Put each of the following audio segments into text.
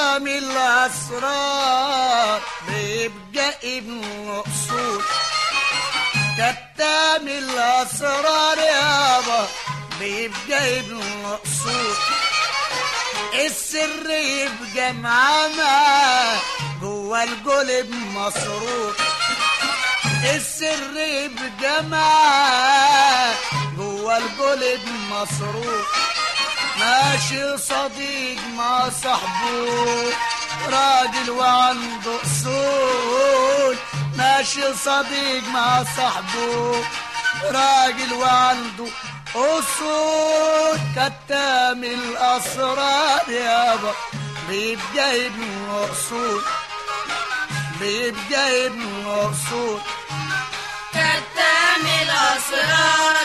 كتام الأسرار بيبقى ابن أصول كتام الأسرار يابا بيبقى ابن أصول السر يبقى معانا جوا القلب مصروف السر يبقى معاه جوا القلب مصروف ماشي صديق مع صاحبه راجل وعنده اصول ماشي صديق مع صاحبه راجل وعنده اصول كتام الاسرار يابا بيبقى ابن اصول بيبقى ابن اصول كتام الأسرار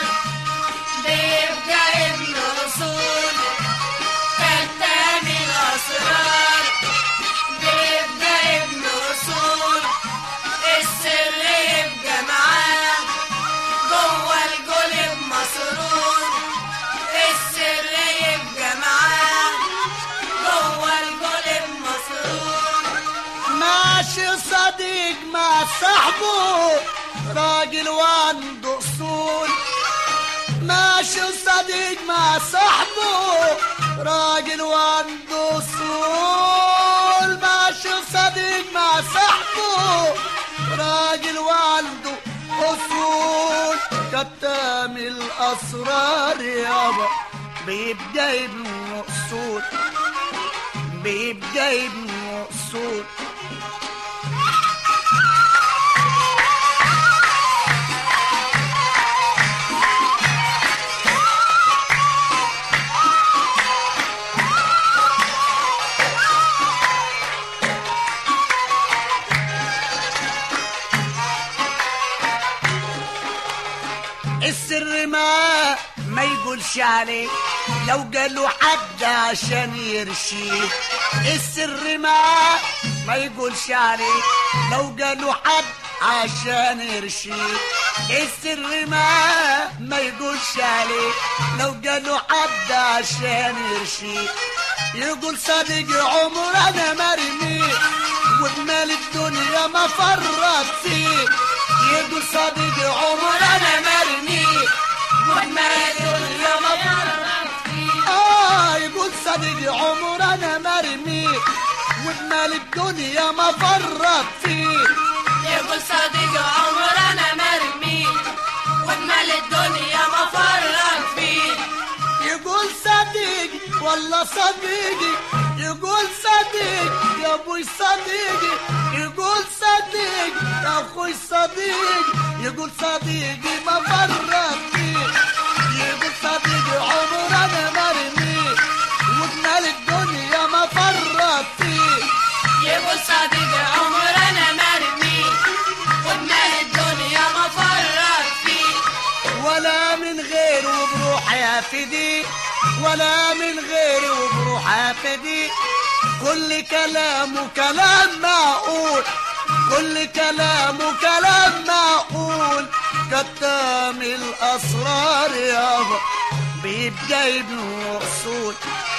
بيبقى ابن أصول كتام الأسرار بيبقى ابن أصول السر يبقى معاه جوه القلب مسرور السر يبقى معاه جوه القلب مسرور ماشي صديق مع صاحبه راجل وعنده اصول ماشي صديق مع صاحبه راجل وعنده اصول ماشي صديق مع صاحبه راجل وعنده اصول كتام الاسرار يابا بيبقى ابن اصول بيبقى ابن اصول السر ما ما يقولش عليه لو قالوا حد عشان يرشيه السر ما ما يقولش عليه لو قالوا حد عشان يرشيه السر ما ما يقولش عليه لو قالوا حد عشان يرشيه يقول صديق عمر انا مرمي وبمال الدنيا ما فرط فيه يقول صديق عمر انا مرمي وبمال الدنيا ما فرط فيه اه يقول صديق عمر انا مرمي وبمال الدنيا ما فرط فيه يقول صديق عمر انا مرمي وجمال الدنيا ما فرق فيه يقول صديقي والله صديقي يقول صديق يا ابوي صديقي يقول صديق يا اخوي صديق يقول صديقي ما فرط فيه يقول صديقي عمر انا مرمي وجمال الدنيا ما فرط فيه يقول صديق عمر انا مرمي وجمال الدنيا ما فرق فيه ولا من غيره بروحي افدي ولا من غيره وبروحي افدي كل كلامه كلام معقول كل كلامه كلام معقول كتام الاسرار يابا بيبقى ابن اصول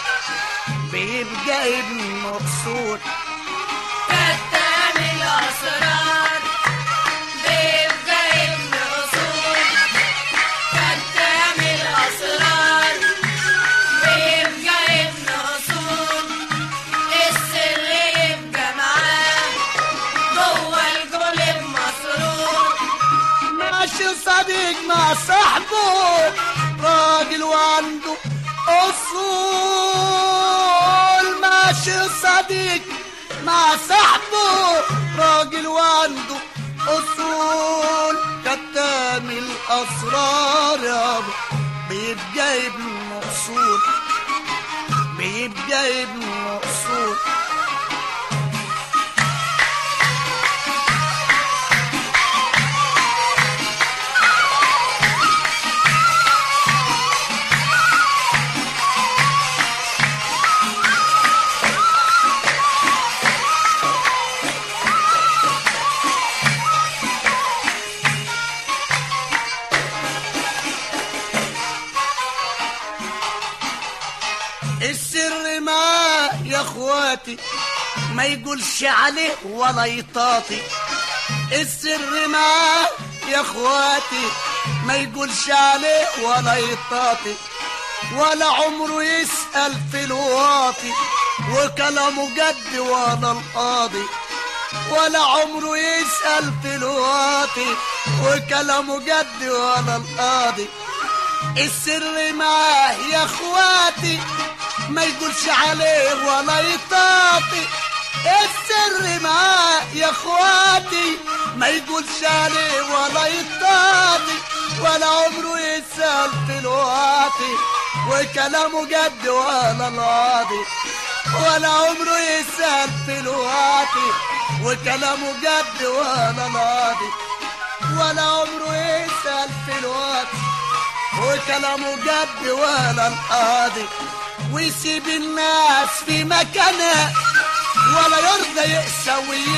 بيبقى ابن اصول كتام الاسرار بيبقى ابن اصول كتام الاسرار بيبقى ابن اصول السر يبقى معاه جوه القلب مسرور ماشي صديق مع صاحبه راجل وعنده اصول ماشي صديق مع صاحبه راجل وعنده اصول كتام الاسرار يابا بيبقى ابن اصول بيبقى ابن اصول السر ما يا اخوان اخواتي ما يقولش عليه ولا يطاطي السر معاه يا اخواتي ما يقولش عليه ولا يطاطي ولا عمره يسأل في الواطي وكلامه جد ولا القاضي ولا عمره يسأل في الواطي وكلامه جد ولا القاضي السر معاه يا اخواتي ما يقولش عليه ولا يطاطي السر معاه يا اخواتي ما يقولش عليه ولا يطاطي ولا عمره يسأل في الواطي وكلامه جد ولا الواطي ولا عمره يسأل في الواطي وكلامه جد ولا الواطي ولا عمره يسأل في الواطي وكلامه جد ولا القاضي ويسيب الناس في مكانها ولا يرضى يقسى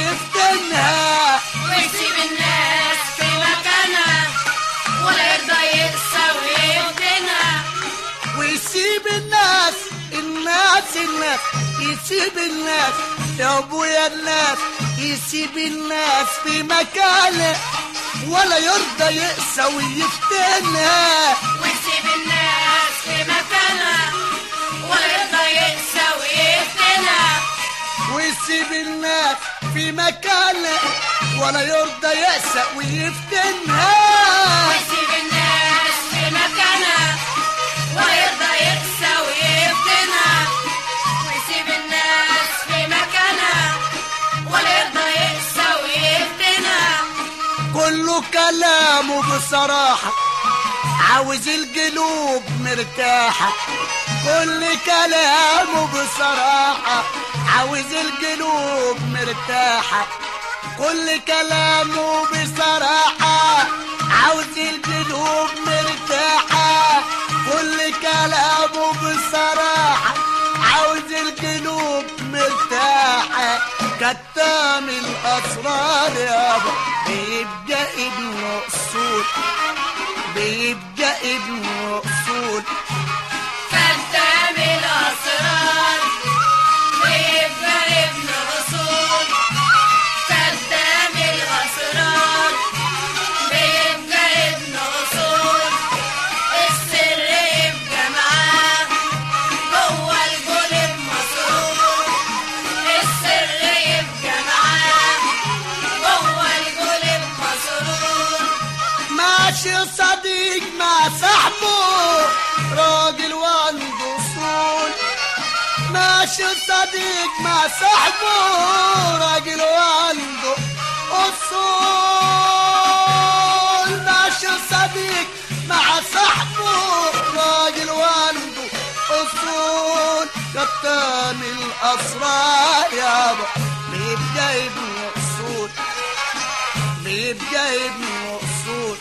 ويفتنها ويسيب الناس في مكانها ولا يرضى يقسى ويفتنها ويسيب الناس الناس الناس يسيب الناس يا ابويا الناس يسيب الناس في مكانه ولا يرضى يقسى ويفتنها ويسيب الناس في مكانها ولا يرضى يقسى ويفتنها ويسيب الناس في مكانه ولا يرضى يقسى ويفتنها ويسيب الناس في مكانها ولا يرضى يقسى ويفتنها ويسيب الناس في مكانها ولا يرضى يقسى ويفتنها كله كلامه بصراحة عاوز القلوب مرتاحة كل كلامه بصراحة عاوز القلوب مرتاحة كل كلامه بصراحة عاوز القلوب مرتاحة كل كلامه بصراحة عاوز القلوب مرتاحة كتام الأسرار يابا بيبقى ابن أصول بيبقى ابن أصول كتاب الأسرار بيبقى ابن أصول كتاب الأسرار بيبقى ابن أصول السر يبقى معاه جوه القلب مسرور السر يبقى معاه جوه القلب مسرور ماشي صديق مع صاحبه راجل وعنده اصول ماشي صديق مع صاحبه راجل وعنده اصول ماشي صديق مع صاحبه راجل وعنده اصول كتان الاسرار يابا بيبقى ابن اصول بيبقى ابن اصول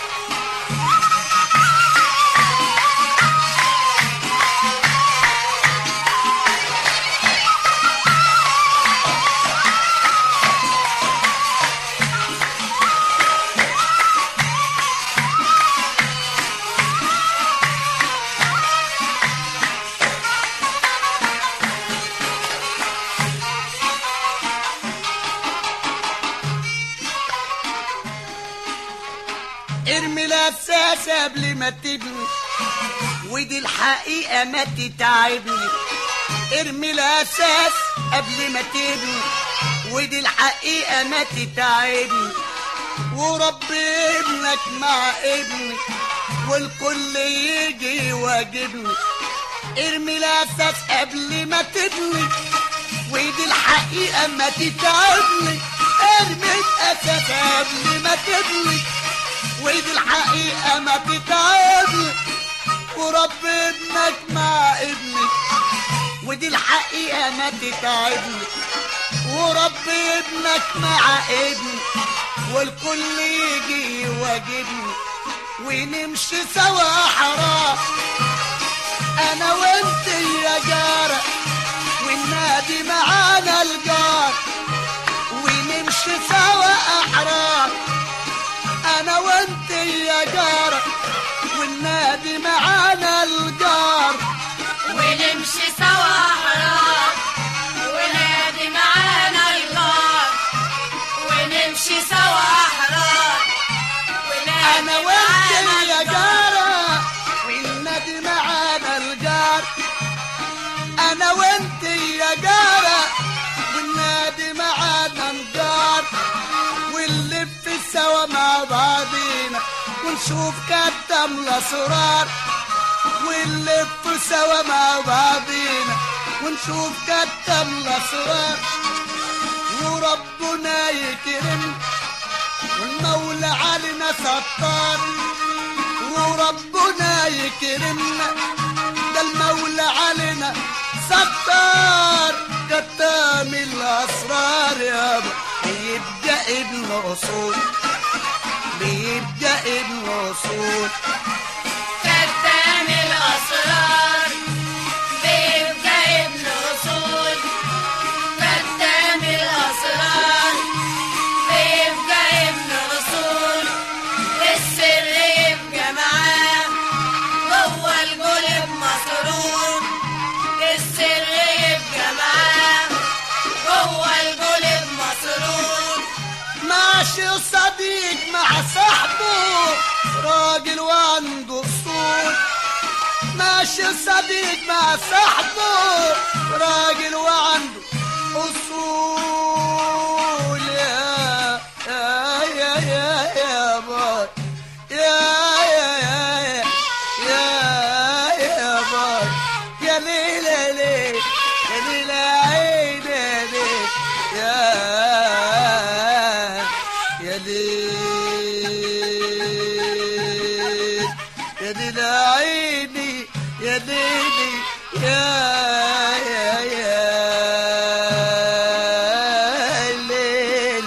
ارمي الاساس قبل ما تبني ودي الحقيقة ما تتعبني ارمي الاساس قبل ما تبني ودي الحقيقة ما تتعبني وربي ابنك مع ابني والكل يجي يواجبني ارمي الاساس قبل ما تبني ودي الحقيقة ما تتعبني ارمي الاساس قبل ما تبني ودي الحقيقة ما تتعبني ورب ابنك مع ابني ودي الحقيقة ما تتعبني ورب ابنك مع ابني والكل يجي يواجبني ونمشي سوا حرام انا وانت يا جارة والنادي معانا الجار ونمشي سوا احرار انا وانت يا جارة والنادي معانا الجار ونمشي سوا حرام انا وانت يا جارة والنادي معانا نجار ونلف سوا مع بعضينا ونشوف كتم الاسرار ونلف سوا مع بعضينا ونشوف كتم الاسرار وربنا يكرم والمولى علينا ستار وربنا يكرمنا ده المولى علينا ستار كتام الاسرار يابا بيبدا ابن اصول بيبدا ابن اصول كتام الأسرار بيبقى ابن أصول كتام الأسرار بيبقى ابن أصول السر يبقى معاه جوه القلب مسرور السر يبقى معاه جوه القلب مسرور ماشي صديق مع صاحبه راجل وعنده اصول ماشي صديق مع صاحبه راجل وعنده اصول يا يا يا يا يا باي يا يا يا يا يا يا باي يا ليلى ليل يا ليلى عيني ليل يا يا ليل يا ليل عيني يا ليلي يا يا يا ليل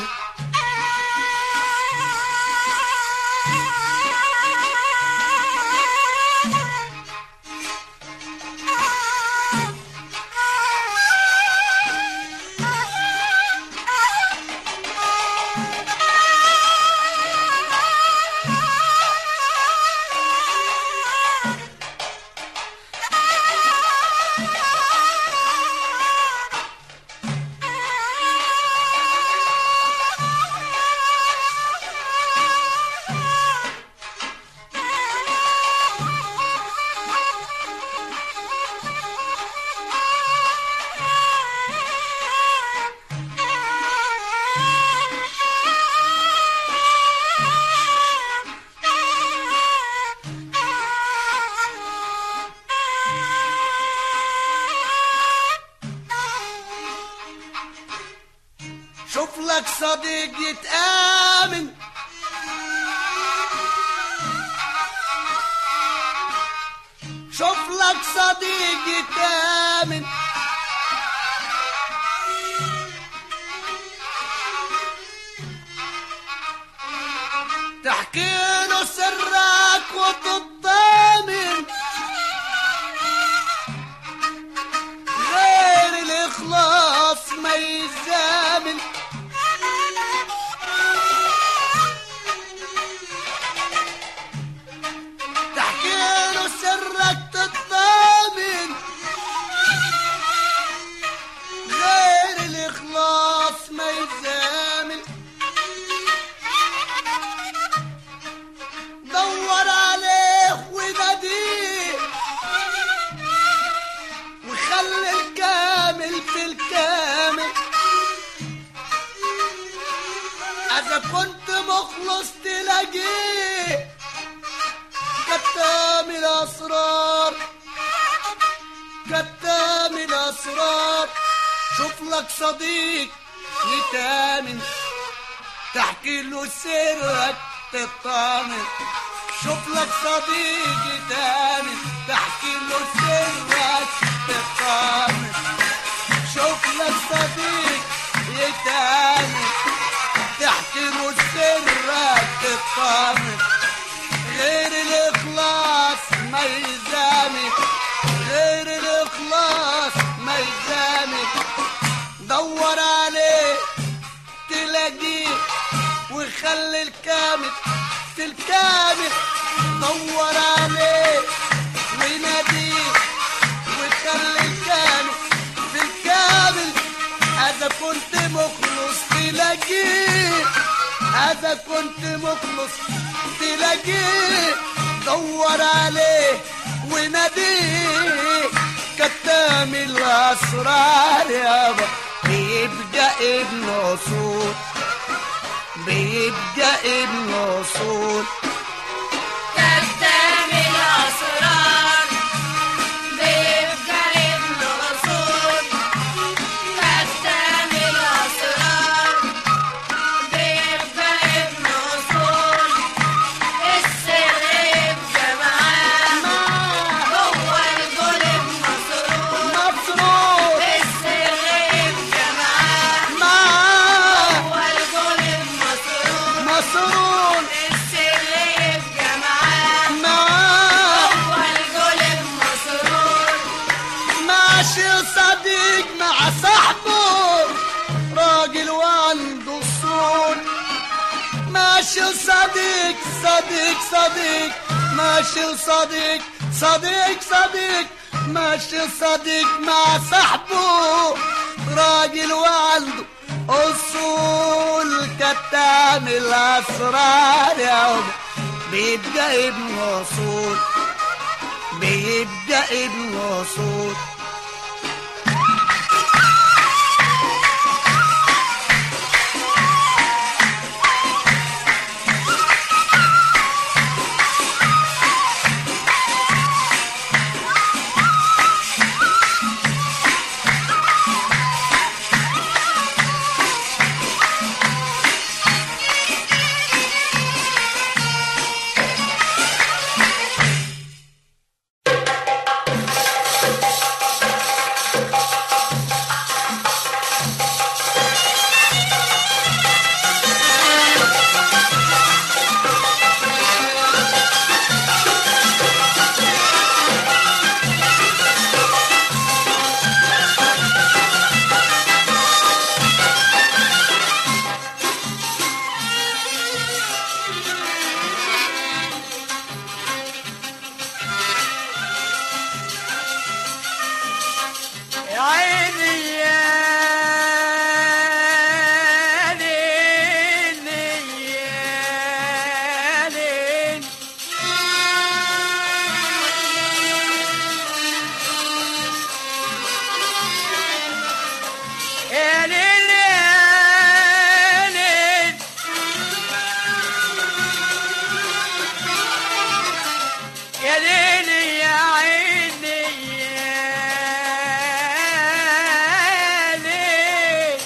شوف لك صديق يتآمن شوف لك صديق يتآمن تحكي له سرك وتطمن غير الإخلاص ما يزامن تحكي له سرك تطمن غير الإخلاص ما يزامن دور عليه وناديه وخلي الكامل في الكامل اذا كنت مخلص تلاقيه كتام الاسرار كتام الاسرار شوف لك صديق يتامن تحكي له سرك تطمن شوف لك صديق يتامن تحكي له سرك تطمن شوف لك صديق يتامن تحكي له سرك تطمن غير الاخلاص ما يزامن غير الاخلاص ما يزامن دور عليه تلاقيه وخلي الكامل في الكامل دور عليه وناديه وخلي الكامل في الكامل اذا كنت مخلص تلاقيه اذا كنت مخلص تلاقيه دور عليه وناديه كتاب كتام الأسرار يابا بيبقى ابن أصول بيبقى ابن أصول كتام الأسرار بيبقى ابن رسول كتام الأسرار بيبقى ابن رسول السر يبقى معاه هو القلب مسرور مفروض السر يبقى معاه معاه هو القلب مسرور مسرور السر يبقى معاه معاه هو القلب مسرور ماشي صديق مع صاحبه راجل وعنده الصون ماشي صديق صديق صديق ماشي صديق صديق صديق ماشي صديق مع صاحبه راجل وعنده أصول كتام الأسرار يا بيبقى ابن أصول بيبقى ابن أصول يا عيني يا ليل يا ليل يا ليل يا ليل يا ليل يا عيني يا ليل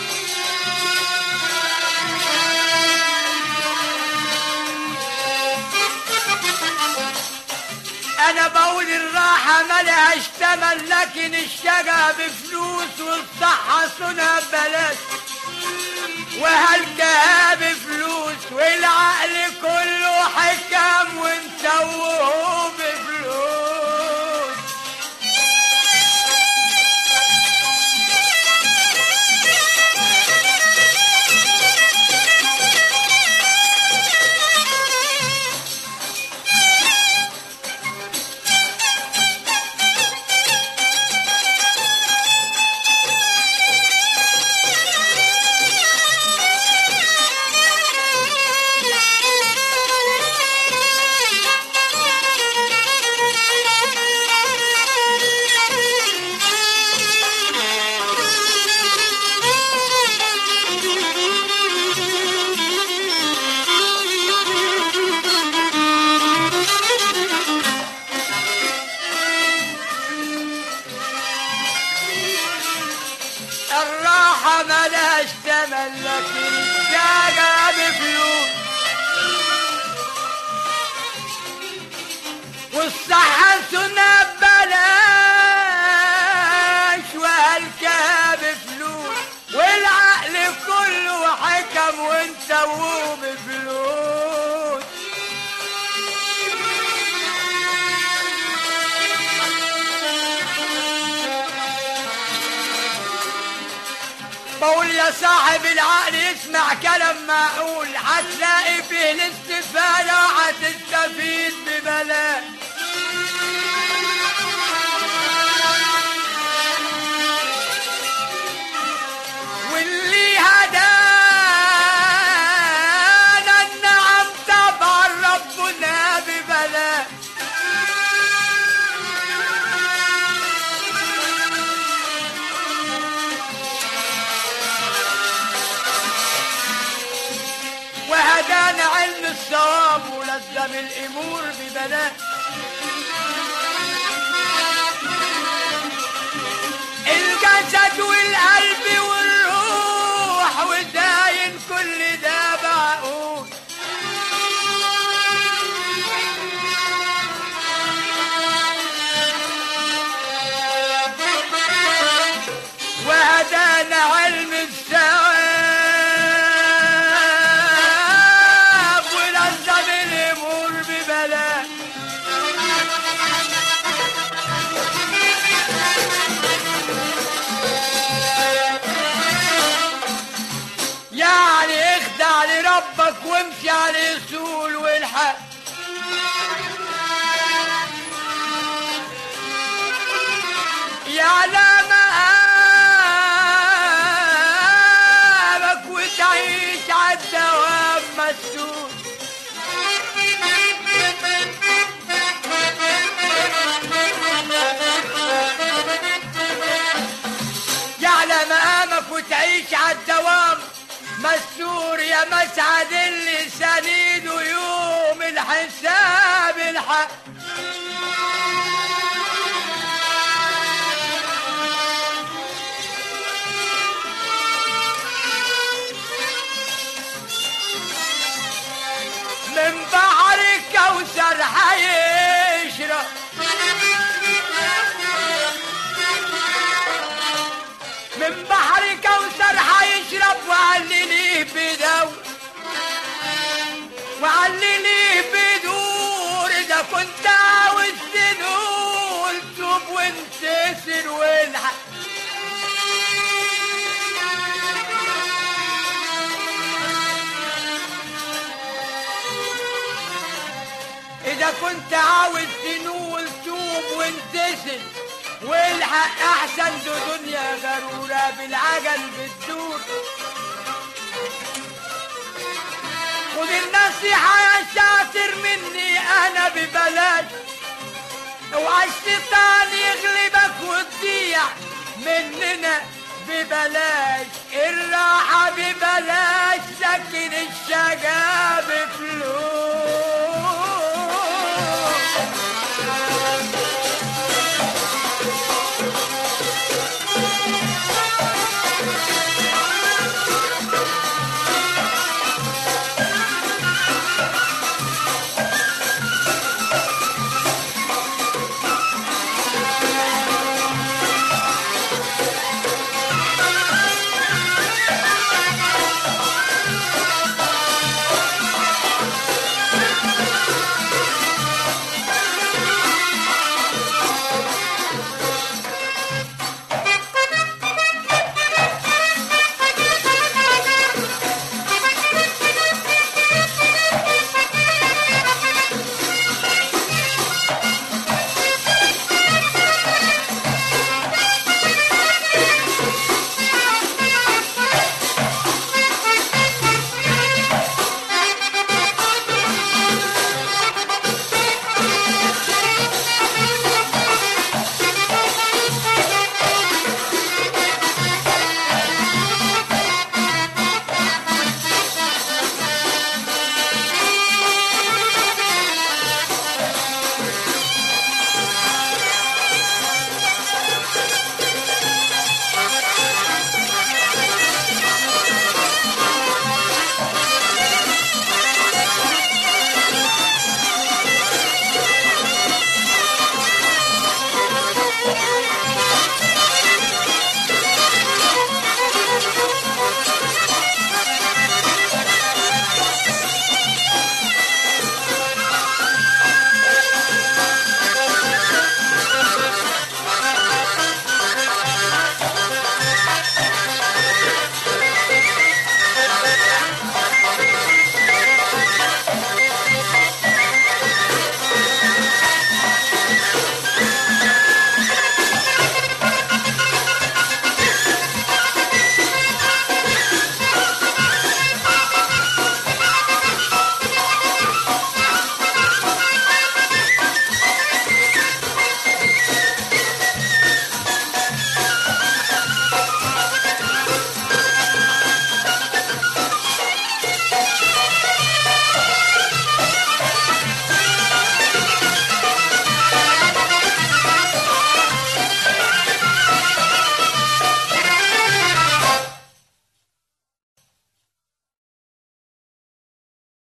انا بقول الراحة ملهاش تمن لكن الشجع بفلوس والصحة سنة ببلاش وهلكها بفلوس والعقل كله حكم ونسوه بفلوس الراحة ملاش تمن لكن الشجع بفلوس والصحة سنة ببلاش وهلكها بفلوس والعقل كله حكم ونسووه بفلوس بقول يا صاحب العقل اسمع كلام معقول هتلاقي فيه الاستفادة هتستفيد ببلاش واللي هدانا النعم طبعا ربنا ببلاش الامور ببلاش الجسد والقلب والروح وداين كل ده معقول وهدانا علم الثواب ونظم الامور ببلاش يعني اخدع لربك وامشي على الاصول والحق يعلم مقامك وتعيش عالدوام مسؤول يعلم مقامك وتعيش عالدوام مستور يا مسعد اللي سنيده يوم الحساب الحق من بحر الكوثر حيشرب من بحر كوثر حيشرب وعلليه بدو وعلليه بدور اذا كنت عاوز تنول توب وانتصر والحق إذا كنت عاوز تنول توب وانتسل والحق أحسن دو دنيا غرورة بالعجل بتدور خد النصيحة يا شاطر مني أنا ببلاش اوعى الشيطان يغلبك وتضيع مننا ببلاش الراحة ببلاش لكن الشقا بفلوس